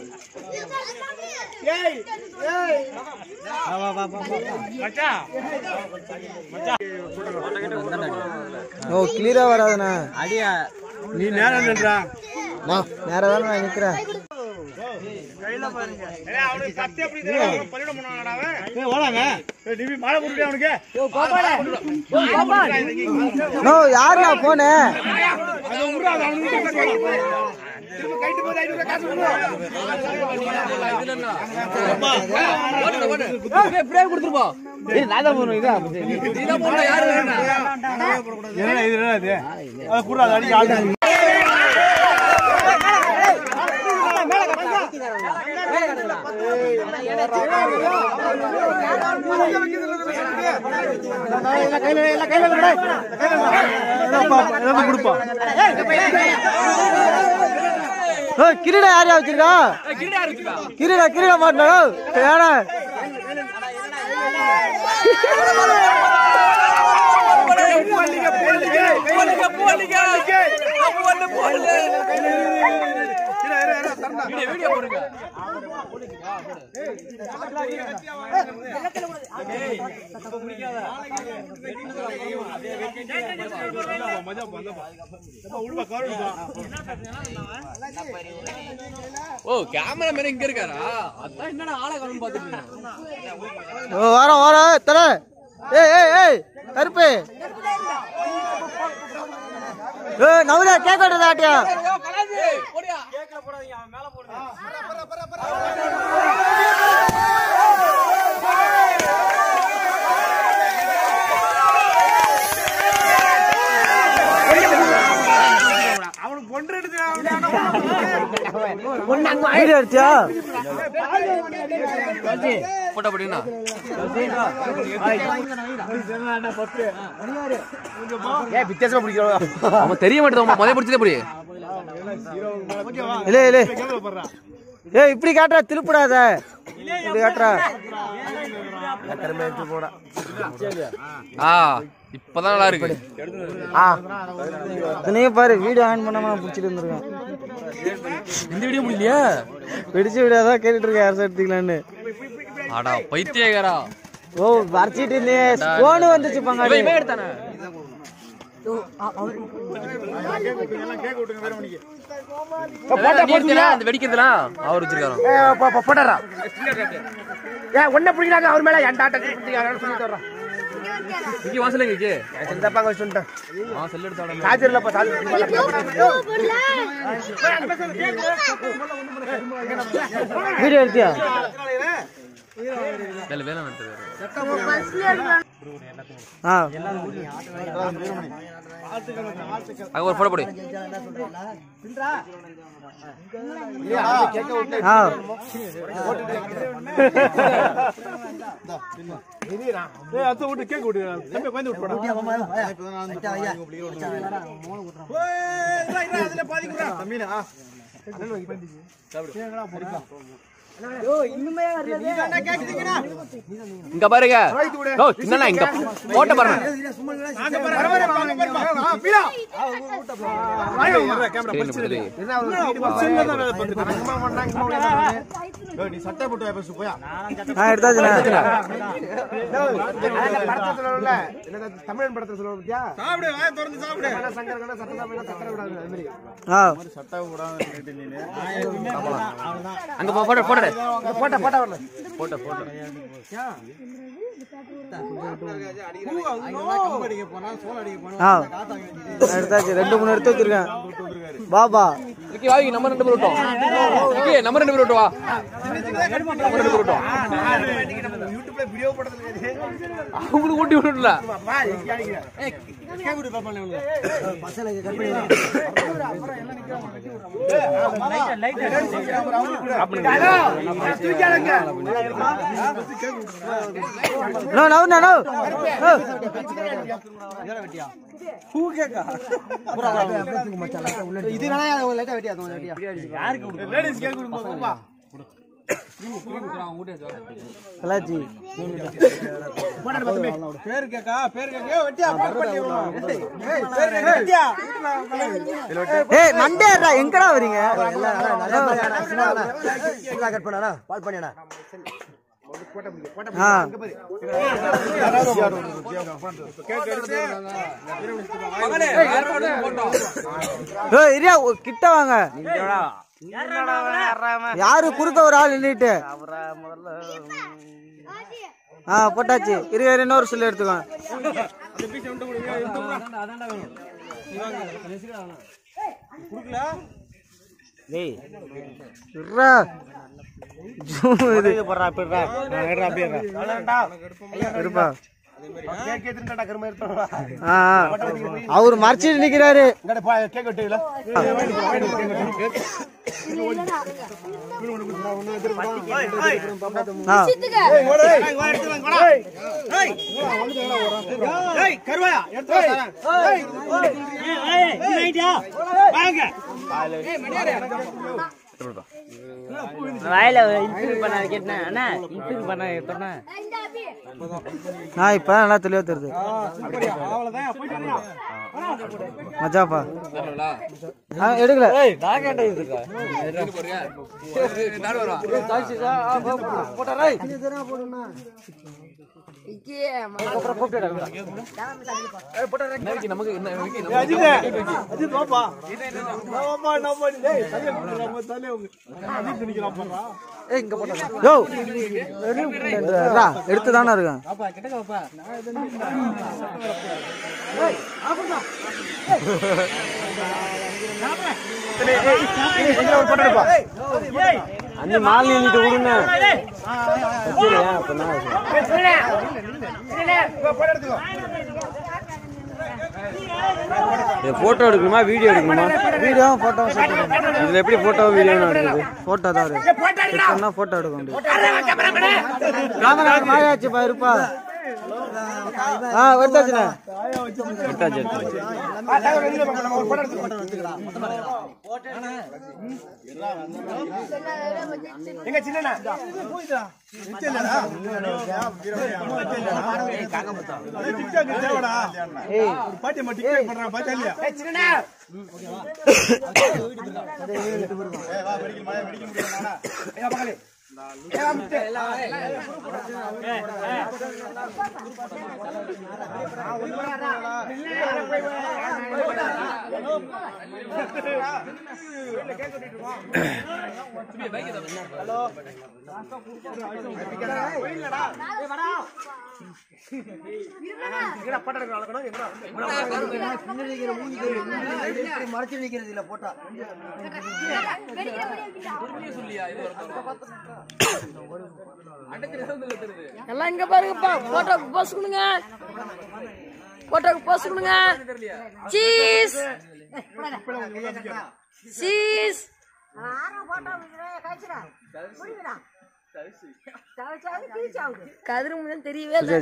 ஓ கிளியரா வராதுண்ணா அடியா நீ நேரம் நின்றா நான் நேரா தானே நான் நிக்கிறேன் ஓடாங்க டிவி மழை போட்டுட்டே அவனுக்கு நோ யாருண்ணா போனு அது உருடா, அது அவனுக்கு கட்ட போறான். திரும்ப கைட்டு போது ஐநூறு காசு என்ன இது என்ன இது அதை கூடாது அடிக்க ஆள் கொடுப்பா ஓ கிரீடா யாரையா வச்சிருக்கா கிரீடா கிரீடா மாட்டினா ஏடா ஓ கேமராமேன் இங்க இருக்காரா அதான் என்னடா ஆளை காணும் பாத்துட்டு இருக்கேன். ஓ வரோம் வரோம் தர ஏய் ஏய் ஏய் கருப்பு ஏ நவரா கேக் வெட்டுறதா ஆட்டியா அவனுக்கு பொண்ணு எடுத்து வீடியோ எடுத்தியா போட்டோ போட்டீங்கன்னா வித்தியாசமா பிடிக்கிறோம் அவன் தெரிய மாட்டேது முதல்ல பிடிச்சதே புடி இல்ல இல்ல ஏய் இப்படி காட்டுறா திருப்பிடாத இப்படி காட்டுறா ஆ இப்பதான் நல்லா இருக்கு ஆ நீ பாரு வீடியோ ஆன் பண்ணாம நான் பிடிச்சிட்டு இருந்திருக்கேன் இந்த வீடியோ முடியலையா பிடிச்ச வீடியோ தான் கேட்டுட்டு இருக்கேன் யார் எடுத்துக்கலான்னு ஆடா பைத்தியகாரா ஓ வரைச்சிட்டு இருந்தே போன் வந்துச்சு பங்காளி இவன் இவன் எடுத்தானே நீ எடுத்தியா? அந்த வெடிக்கிறதுலாம் அவர் வச்சிருக்காரோ போட்டா ஏன் ஒன்ன பிடிக்கிறாங்க அவர் மேல என் டாட்டா சொல்லிட்டு வர்றான் இங்க வாசல இங்க செந்தாப்பாங்க வச்சுட்டேன் ஆ செல் எடுத்தாடா சார்ஜர் இல்லப்பா சார்ஜர் வீடியோ எடுத்தியா வேலை வேலை நடத்துது ஆ அங்க ஒரு போட்டோ போடு ஆ ஏய் அத்தை விட்டு கேக் விட்டு தம்பி குழந்தை விட்டு போடா இங்க பாருங்க ஓ என்னண்ணா இங்க போட்ட பாருங்க நீ சட்டை போட்டு வாய் பேசு போயா ஆ எடுத்தாச்சுண்ணா தமிழன் படத்தை சொல்லுவோம் பத்தியா சாப்பிடு வாய திறந்து சாப்பிடு சங்கர் கடை சட்டை சாப்பிடு சட்டை விடாது அது மாதிரி ஆ சட்டை விடாம அங்க போ போட்டோ போட்டோ போட்டா போட்டா வரல ஆ எடுத்தாச்சு ரெண்டு மூணு எடுத்து வச்சிருக்கேன் பாபா விக்கி வா விக்கி, நம்ம ரெண்டு பேரும் விட்டோம் விக்கி நம்ம ரெண்டு பேரும் விட்டு வா நம்ம ரெண்டு பேரும் விட்டோம் யூடியூப்ல வீடியோ படத்துல அவங்களுக்கு ஊட்டி விட்டுல நோ நோ நோ நோ இது வேணா லைட்டா வெட்டியா வெட்டியா யாருக்கு லேடிஸ் கேக் கொடுப்பா கலாச்சி பேர் கேக்கா பேர் கேக்கா வெட்டியா பால் பண்ணி விடுவோம். ஏய், பேர் கேக்கா வெட்டியா ஏய் மண்டேடா எங்கடா வரீங்க கட் பண்ணானா பால் பண்ணியானா ஆ மகனே வேற ஒரு போட்டோம் ஏய் இரியா ஒ- கிட்ட வாங்க யாரு குறுக்க ஒரு ஆள் நின்னுட்டு ஆ போட்டாச்சு இரு இரு, இன்னொரு சொல்லி எடுத்துக்கோ இருடா. zoom இது. இருப்பா கேக் எடுத்துட்டா கருமா எடுத்துடா ஆ ஆ. அவரு மறைச்சிட்டு நிக்கிறாரு இங்கட பா கேக் வெட்டுல ஆ ஏய் கருவாயா எடுத்து வா வாயில இன்சூர் பண்ண கேட்டேன் அண்ணா இன்சூர் பண்ண சொன்னேன் நான் இப்ப நல்லா தெளிவா தெரியுது அவ்வளவுதான் போயிட்டு வரியா மஜாப்பா வரலடா ஆ, எடுக்கல எங்க போறீங்க நாடு வரவா நாளைக்கு நமக்கு என்ன நமக்கு அஜித் அஜித் வாப்பா வாப்பா நான் போய் டேய் தலைய குடுறா தலைய அஜித் நிக்கிறான் போறா யோ ரா, எடுத்து தானே இருக்கேன் அந்த மால் நின்னுட்டு விடுங்க போட்டோ எடுக்கணுமா வீடியோ எடுக்கணுமா வீடியோ போட்டோ இதுல எப்படி போட்டோ வீடியோ எடுக்குது போட்டோ தான் இருக்கு எடுத்தோம்னா போட்டோ எடுக்க முடியும் கேமரா மாயாச்சு பா இருப்பா ஆ எடுத்தாச்சுண்ணே எங்க சின்னண்ணா பாட்டி மட்டும் டிக்டாக் பண்றான் பாத்தா இல்லையா ஏய் சின்னண்ணா சொல்லியா இது ஒரு எல்லாம் இங்க பாருங்கப்பா போட்டோக்கு போஸ் கொடுங்க போட்டோக்கு போஸ் கொடுங்க சீஸ் சீஸ் கதிர முடியும் தெரியவே இல்லை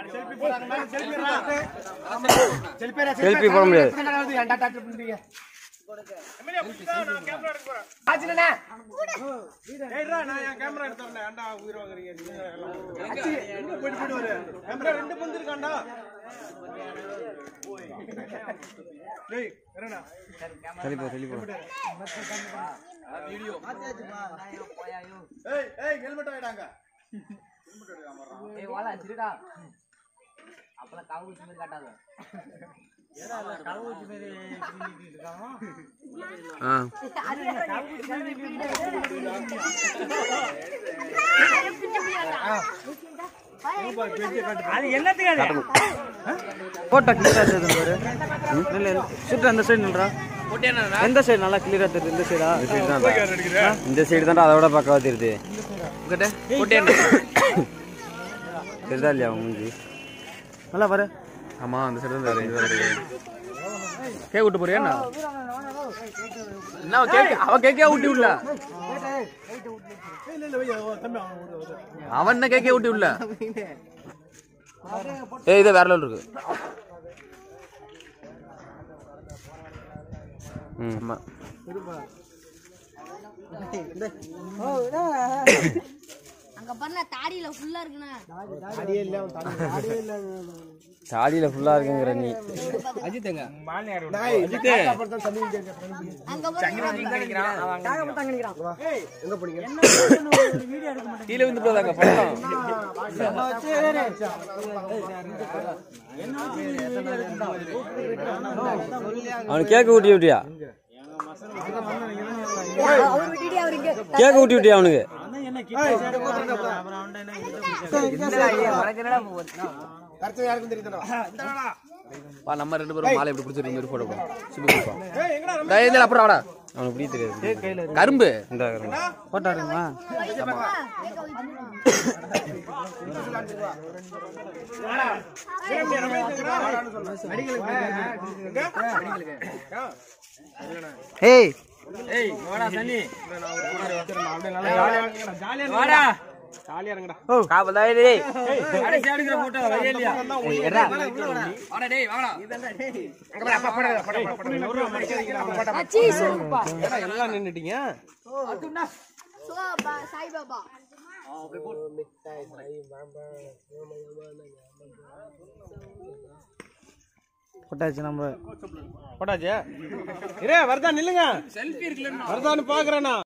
செல்ஃபி போட முடியாது ஏய்டா நான் என் கேமரா எடுத்தவனே ஏன்டா உயிர் வாங்குறீங்க நீங்க எல்லாம்? அச்சி, எங்க போயிட்டு போயிட்டு வரு கேமரா ரெண்டு பந்து இருக்கான்டா டேய் வரேனா செல்ஃபி செல்ஃபி ஏய் ஏய் ஹெல்மெட் ஆயிடாங்க ஆ போட்டோ கிளியரா தெரியுது பாரு இல்ல இல்ல சுட்டு அந்த சைடு நில்றா எந்த சைடு நல்லா கிளியரா தெரியுது இந்த சைடா இந்த சைடு தான்டா அதை விட பக்கவா தெரியுது உங்ககிட்ட போட்டே தெரியுதா இல்லையா மூஞ்சி நல்லா பாரு ஆமா அந்த சைடு தான் இது வருது கேக் விட்டு போறியா என்ன என்ன அவன் கேக் அவன் கேக்கே ஊட்டி விடல அவன் என்ன கேக்கே ஊட்டி விடல ஏய் இது வேற லெவல் இருக்கு ம் ஆமா அங்க பண்ண தாடியில ஃபுல்லா இருக்குண்ணா அடியே இல்ல அவன் தாடி அடியே இல்ல தாடியில ஃபுல்லா இருக்குங்கிற நீ டேய் அஜித் படத்துல தண்ணி கேட்க அங்க பாரு எங்க போனீங்க கீழே வந்து போதாங்க படம் அவனுக்கு கேக்க ஊட்டி விட்டியா அவர் விட்டுட்டு அவர் இங்க கேக்க ஊட்டி விட்டியா அவனுக்கு கரெக்டா யாருக்கும் தெரியுதுடா வா நம்ம ரெண்டு பேரும் மாலை இப்படி பிடிச்சிருக்க மாதிரி போட்டோ சுபி கொடுப்போம் டேய் இதுல அப்புறம் வாடா அவனுக்கு பிடி தெரியாது கரும்பு இந்த போட்டோ எடுக்குமா ஏய் ஜாலியா இருங்கடா வாடா டேய் வாடா அச்சி சொல்லுப்பா எல்லாம் நின்னுட்டீங்க சோபா சாய்பாபா போட்டாச்சு நம்ம போட்டாச்சு இரே வரதா நில்லுங்க செல்ஃபி இருக்குல்ல வரதான்னு பாக்குறேனா